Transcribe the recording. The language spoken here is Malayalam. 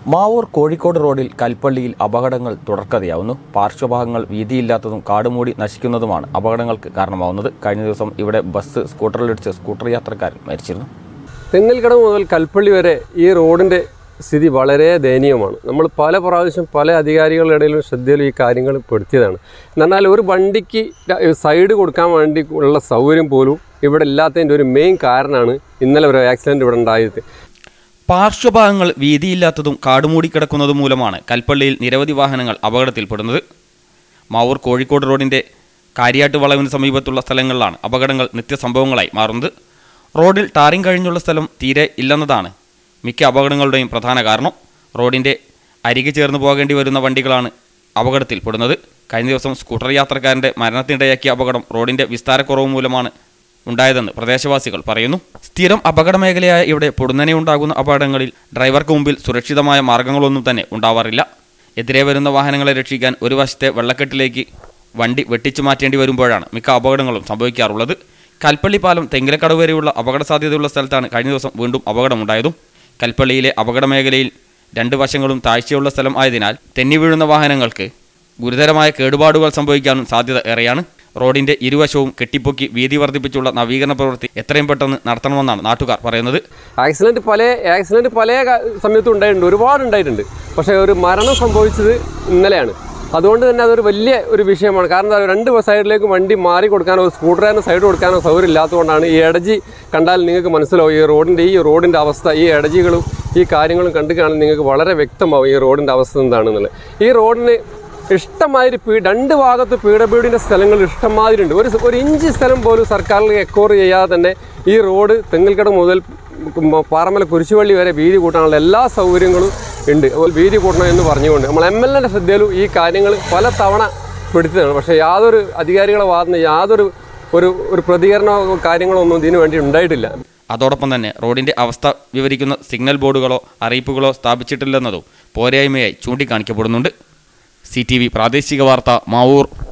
മാവൂർ കോഴിക്കോട് റോഡിൽ കൽപ്പള്ളിയിൽ അപകടങ്ങൾ തുടർക്കഥയാവുന്നു പാർശ്വഭാഗങ്ങൾ വീതിയില്ലാത്തതും കാടുമൂടി നശിക്കുന്നതുമാണ് അപകടങ്ങൾക്ക് കാരണമാവുന്നത് കഴിഞ്ഞ ദിവസം ഇവിടെ ബസ് സ്കൂട്ടറിലിടിച്ച് സ്കൂട്ടർ യാത്രക്കാരൻ മരിച്ചിരുന്നു തെങ്ങൽക്കടവ് മുതൽ കൽപ്പള്ളി വരെ ഈ റോഡിൻ്റെ സ്ഥിതി വളരെ ദയനീയമാണ് നമ്മൾ പല പ്രാവശ്യം പല അധികാരികളുടെ ഇടയിലും ശ്രദ്ധയിലും ഈ കാര്യങ്ങൾ പെടുത്തിയതാണ് എന്നാൽ ഒരു വണ്ടിക്ക് ര- സൈഡ് കൊടുക്കാൻ വേണ്ടി ഉള്ള സൗകര്യം പോലും ഇവിടെ ഇല്ലാത്തതിൻ്റെ ഒരു മെയിൻ കാരണമാണ് ഇന്നലെ ഒരു ആക്സിഡൻറ്റ് ഇവിടെ ഉണ്ടായത് പാർശ്വഭാഗങ്ങൾ വീതിയില്ലാത്തതും കാടുമൂടി കിടക്കുന്നതും മൂലമാണ് കൽപ്പള്ളിയിൽ നിരവധി വാഹനങ്ങൾ അപകടത്തിൽപ്പെടുന്നത് മാവൂർ കോഴിക്കോട് റോഡിന്റെ കാര്യാട്ട് വളവിന് സമീപത്തുള്ള സ്ഥലങ്ങളിലാണ് അപകടങ്ങൾ നിത്യസംഭവങ്ങളായി മാറുന്നത് റോഡിൽ ടാറിംഗ് കഴിഞ്ഞുള്ള സ്ഥലം തീരെ ഇല്ലെന്നതാണ് മിക്ക അപകടങ്ങളുടെയും പ്രധാന കാരണം റോഡിന്റെ അരികെ ചേർന്ന് പോകേണ്ടി വരുന്ന വണ്ടികളാണ് അപകടത്തിൽപ്പെടുന്നത് കഴിഞ്ഞ ദിവസം സ്കൂട്ടർ യാത്രക്കാരന്റെ മരണത്തിനിടയാക്കിയ അപകടം റോഡിന്റെ വിസ്താരക്കുറവ് മൂലമാണ് ഉണ്ടായതെന്ന് പ്രദേശവാസികൾ പറയുന്നു സ്ഥിരം അപകട മേഖലയായ ഇവിടെ പൊടുന്നനെ ഉണ്ടാകുന്ന അപകടങ്ങളിൽ ഡ്രൈവർക്ക് മുമ്പിൽ സുരക്ഷിതമായ മാർഗങ്ങളൊന്നും തന്നെ ഉണ്ടാവാറില്ല എതിരെ വരുന്ന വാഹനങ്ങളെ രക്ഷിക്കാൻ ഒരു വശത്തെ വെള്ളക്കെട്ടിലേക്ക് വണ്ടി വെട്ടിച്ചു മാറ്റേണ്ടി വരുമ്പോഴാണ് മിക്ക അപകടങ്ങളും സംഭവിക്കാറുള്ളത് കൽപ്പള്ളി പാലം തെങ്കിലക്കടവ് വരെയുള്ള അപകട സാധ്യതയുള്ള സ്ഥലത്താണ് കഴിഞ്ഞ ദിവസം വീണ്ടും അപകടമുണ്ടായതും കൽപ്പള്ളിയിലെ അപകട മേഖലയിൽ രണ്ട് വശങ്ങളും താഴ്ചയുള്ള സ്ഥലം ആയതിനാൽ തെന്നി വീഴുന്ന വാഹനങ്ങൾക്ക് ഗുരുതരമായ കേടുപാടുകൾ സംഭവിക്കാനും സാധ്യത ഏറെയാണ് റോഡിന്റെ ഇരുവശവും കെട്ടിപ്പൊക്കി വീതി വർദ്ധിപ്പിച്ചുള്ള നവീകരണ പ്രവൃത്തി എത്രയും പെട്ടെന്ന് നടത്തണമെന്നാണ് നാട്ടുകാർ പറയുന്നത് ആക്സിഡൻറ്റ് പല ആക്സിഡൻറ്റ് പല ക- സമയത്തും ഉണ്ടായിട്ടുണ്ട് ഒരുപാട് ഉണ്ടായിട്ടുണ്ട് പക്ഷേ ഒരു മരണം സംഭവിച്ചത് ഇന്നലെയാണ് അതുകൊണ്ട് തന്നെ അതൊരു വലിയ ഒരു വിഷയമാണ് കാരണം എന്താ പറയുക, രണ്ട് സൈഡിലേക്ക് വണ്ടി മാറി കൊടുക്കാനോ സ്കൂട്ടറിന് സൈഡ് കൊടുക്കാനോ സൗകര്യം ഇല്ലാത്തതുകൊണ്ടാണ് ഈ ഇടജി കണ്ടാൽ നിങ്ങൾക്ക് മനസ്സിലാവും ഈ റോഡിൻ്റെ ഈ റോഡിൻ്റെ അവസ്ഥ ഈ ഇടജികളും ഈ കാര്യങ്ങളും കണ്ടു കാണാൻ നിങ്ങൾക്ക് വളരെ വ്യക്തമാവും ഈ റോഡിൻ്റെ അവസ്ഥ എന്താണെന്നുള്ളത് ഈ റോഡിന് ഇഷ്ടമാതിരി പീ രണ്ട് ഭാഗത്ത് പി ഡബ്ല്യു ഡിൻ്റെ സ്ഥലങ്ങൾ ഇഷ്ടമാതിരി ഉണ്ട് ഒരു സ- ഒരു ഇഞ്ച് സ്ഥലം പോലും സർക്കാരിൽ എക്കോർ ചെയ്യാതെ തന്നെ ഈ റോഡ് തെങ്ങൽക്കട മുതൽ മ- പാറമല കുരിശുപള്ളി വരെ വീതി കൂട്ടാനുള്ള എല്ലാ സൗകര്യങ്ങളും ഉണ്ട് അതുപോലെ വീതി കൂട്ടണം എന്ന് പറഞ്ഞുകൊണ്ട് നമ്മൾ എം എൽ എൻ്റെ ശ്രദ്ധയിലും ഈ കാര്യങ്ങൾ പല തവണ പെടുത്തിയതാണ് പക്ഷേ യാതൊരു അധികാരികളെ ഭാഗത്തുനിന്ന് യാതൊരു ഒരു ഒരു പ്രതികരണമോ കാര്യങ്ങളോ ഒന്നും ഇതിനു വേണ്ടി ഉണ്ടായിട്ടില്ല അതോടൊപ്പം തന്നെ റോഡിന്റെ അവസ്ഥ വിവരിക്കുന്ന സിഗ്നൽ ബോർഡുകളോ അറിയിപ്പുകളോ സ്ഥാപിച്ചിട്ടില്ലെന്നതും പോരായ്മയായി ചൂണ്ടിക്കാണിക്കപ്പെടുന്നുണ്ട് സി ടി വി പ്രാദേശിക വാർത്ത മാവൂർ